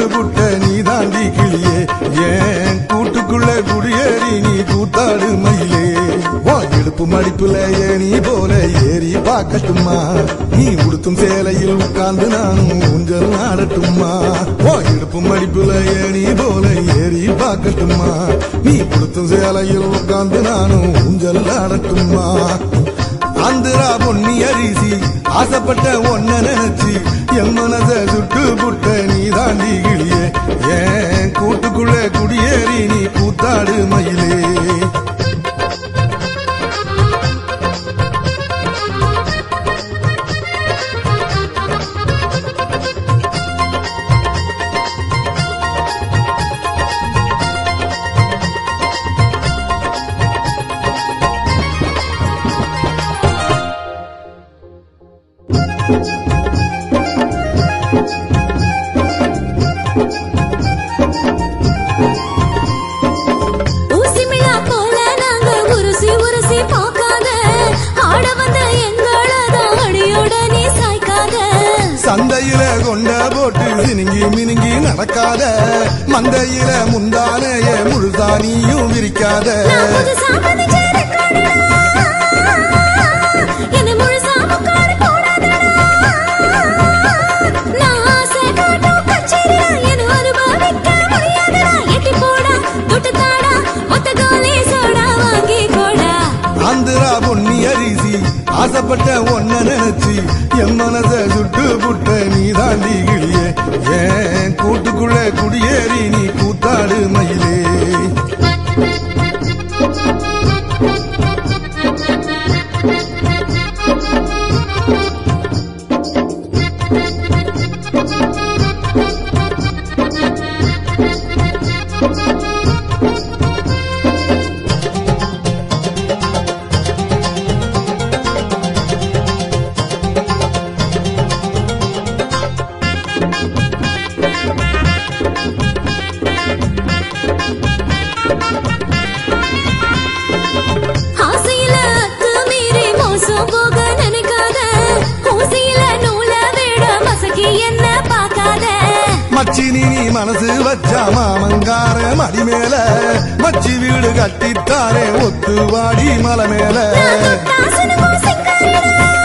புட்ட நீ தாண்டி கிளியே ஏன் கூட்டுக்குள்ள குடியேறி நீ கூத்தாடு மயிலே உன் இடுப்பு மடிப்புல ஏணி போல ஏறி பார்க்கட்டுமா நீ உடுத்தும் சேலையில் உட்கார்ந்து நானும் ஊஞ்சல் ஆடட்டுமா உன் இடுப்பு மடிப்புல ஏணி போல ஏறி பார்க்கட்டுமா நீ உடுத்தும் சேலையில் உட்கார்ந்து நானும் ஊஞ்சல் ஆடட்டுமா ஆந்திரா பொன்னி அரிசி ஆசைப்பட்ட ஒன்ன நினைச்சு என் மனச சுட்டு புட்ட நீ தாண்டி கிளியே ஏன் கூட்டுக்குள்ள குடியேறி நீ கூத்தாடு மயிலே ஊசிமிழா போல நாங்க உருசி உருசி பார்க்காத ஆட வந்த எங்களதான் அடியோட நீ சாய்க்காத சந்தையில கொண்ட போட்டு சினுங்கி மினுங்கி நடக்காத மந்தையில முந்தானைய முழுசா நீயும் விரிக்காத நான் புதுசா பதிச்ச ரெக்கார்டுடா. என்னை முழுசா முக்காடு போடாதடா. நான் ஆசை காட்டும் கச்சேரியா, என்னை அனுபவிக்க முடியாதடா. எட்டி போடா, தொட்டு தாடா, ஒத்த கோலி சோடா வாங்கி போடா. ஆந்திரா பொன்னி அரிசி ஆசைப்பட்ட ஒன்ன நினைச்சு என் மனச சுட்டு புட்ட நீ தாண்டி கிளியே ஏன் கூட்டுக்குள்ள குடியேறி நீ கூத்தாடு மயிலே ஆசையில அத்துமீறி மோசம் போக நினைக்காத. ஊசியில நூலை விட மசக்கி என்ன பார்க்காத மச்சினி நீ மனசு வச்சா மாமங்கார மடி மேல மச்சி வீடு கட்டித்தாரே ஒத்து வாடி மலை மேல தாசனுக்கும் சிங்காரிடா.